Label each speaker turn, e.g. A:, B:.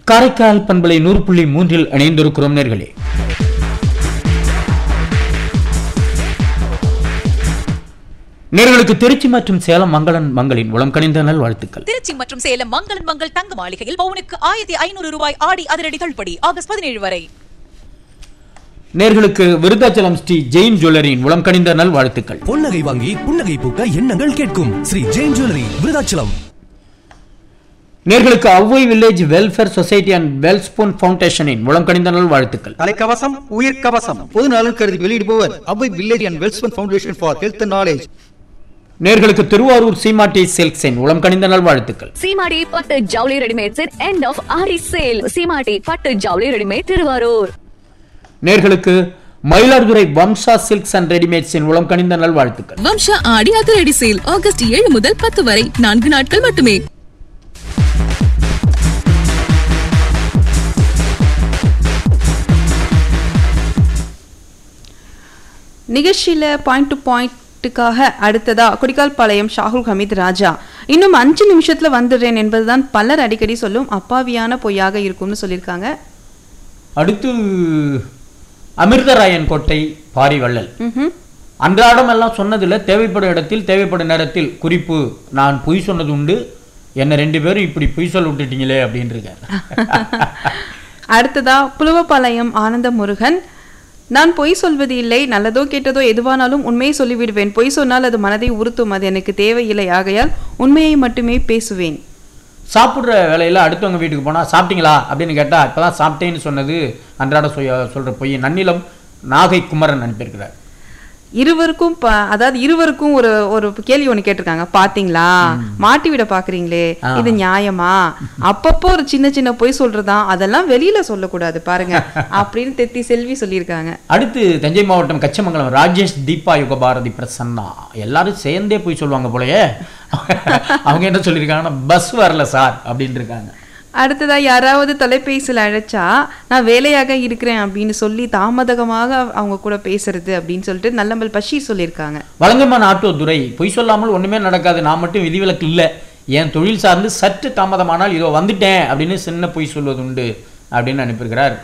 A: காரைக்கால் பண்பலை நூறு புள்ளி மூன்றில் இணைந்திருக்கிறோம் நேர்களே நேர்களுக்கு திருச்சி மற்றும் சேலம் மங்களன் மங்களின் உளம் கணிந்த நல் வாழ்த்துக்கள்
B: திருச்சி மற்றும் சேலம் மங்களன் மங்கள் தங்க மாளிகையில் பவுனுக்கு ஆயிரத்தி ஐநூறு ரூபாய் ஆடி அதிரடி தள்ளுபடி ஆகஸ்ட் பதினேழு வரை
A: நேர்களுக்கு விருத்தாச்சலம் ஸ்ரீ ஜெயின் ஜுவல்லரியின் உளம் கணிந்த நல் வாழ்த்துக்கள்
C: பொன்னகை வாங்கி புன்னகை பூக்க எண்ணங்கள் கேட்கும் ஸ்ரீ ஜெயின் ஜுவல்லரி விருதாச்சலம்
A: நேர்களுக்கு Avvai village welfare society and Welspun ஃபவுண்டேஷனின் உளம் கணிந்த நல் வாழ்த்துக்கள்
D: தலைக்கவசம் உயிர் கவசம் பொது நலன் கருதி வெளியிடுபவர் Avvai village and Welspun foundation for health and knowledge
A: நேர்களுக்கு திருவாரூர் சீமாட்டி சில்க்ஸின் உளம் கணிந்த நல் வாழ்த்துக்கள்
E: சீமாடி பட்டு ஜவுளி readymades end of year sale Seematti பட்டு ஜவுளி ரெடிமேட் திருவாரூர்
A: நேர்களுக்கு மயிலாடுதுறை வம்சா சில்க்ஸ் அண்ட் ரெடிமேட்ஸின் உளம் கணிந்த நல் வாழ்த்துக்கள்
F: வம்சா ஆடி அதிரடி சேல் ஆகஸ்ட் ஏழு முதல் பத்து வரை நான்கு நாட்கள் மட்டுமே
G: நிகழ்ச்சியில் பாயிண்ட் டு பாயிண்ட்டுக்காக அடுத்ததா கொடிக்கால் பாளையம் ஷாகுல் ஹமீத் ராஜா இன்னும் அஞ்சு நிமிஷத்துல வந்துடுறேன் என்பதுதான் பலர் அடிக்கடி சொல்லும் அப்பாவியான பொய்யாக இருக்கும்னு சொல்லியிருக்காங்க
A: அடுத்து அமிர்தராயன் கோட்டை பாரி வள்ளல்
G: ம்ஹும்.
A: அன்றாடம் எல்லாம் சொன்னதில்ல தேவைப்படும் இடத்தில் தேவைப்படும் நேரத்தில் குறிப்பு நான் பொய் சொன்னது உண்டு என்ன ரெண்டு பேரும் இப்படி பொய் சொல்ல விட்டுட்டீங்களே அப்படின்னு இருக்காரு
G: அடுத்ததா புலுவப்பாளையம் ஆனந்த முருகன் நான் பொய் சொல்வது இல்லை நல்லதோ கெட்டதோ எதுவானாலும் உண்மையை சொல்லிவிடுவேன் பொய் சொன்னால் அது மனதை உறுத்தும் அது எனக்கு தேவையில்லை ஆகையால் உண்மையை மட்டுமே பேசுவேன்
A: சாப்பிட்ற வேலையில அடுத்தவங்க வீட்டுக்கு போனா சாப்பிட்டீங்களா அப்படின்னு கேட்டா இப்பதான் சாப்பிட்டேன்னு சொன்னது அன்றாட சொய- சொல்ற பொய் நன்னிலம் நாகை குமரன் அனுப்பியிருக்கிறார்
G: இருவருக்கும் ப- அதாவது இருவருக்கும் ஒரு ஒரு கேள்வி ஒண்ணு கேட்டிருக்காங்க பாத்தீங்களா மாட்டி விட பாக்குறீங்களே
A: ஆ.
G: இது நியாயமா அப்பப்போ ஒரு சின்ன சின்ன பொய் சொல்றதா அதெல்லாம் வெளியில சொல்லக்கூடாது பாருங்க அப்படின்னு தெத்தி செல்வி சொல்லியிருக்காங்க
A: அடுத்து தஞ்சை மாவட்டம் கச்சமங்கலம் ராஜேஷ் தீபா யுகபாரதி பிரசன்னா எல்லாரும் சேர்ந்தே போய் சொல்லுவாங்க போலயே அவங்க என்ன சொல்லியிருக்காங்கன்னா பஸ் வரல சார் அப்படின்னு இருக்காங்க
G: அடுத்ததா யாராவது தொலைபேசியில் அழைச்சா நான் வேலையாக இருக்கிறேன் அப்படின்னு சொல்லி தாமதமாக அவங்க கூட பேசுறது அப்படின்னு சொல்லிட்டு நல்லம்பல் பஷீர் சொல்லியிருக்காங்க
A: வழங்கமான ஆட்டோ துரை பொய் சொல்லாமல் ஒண்ணுமே நடக்காது நான் மட்டும் விதிவிலக்கு இல்லை என் தொழில் சார்ந்து சற்று தாமதமானால் இதோ வந்துட்டேன் அப்படின்னு சின்ன பொய் சொல்வதுண்டு அப்படின்னு அனுப்பியிருக்கிறார்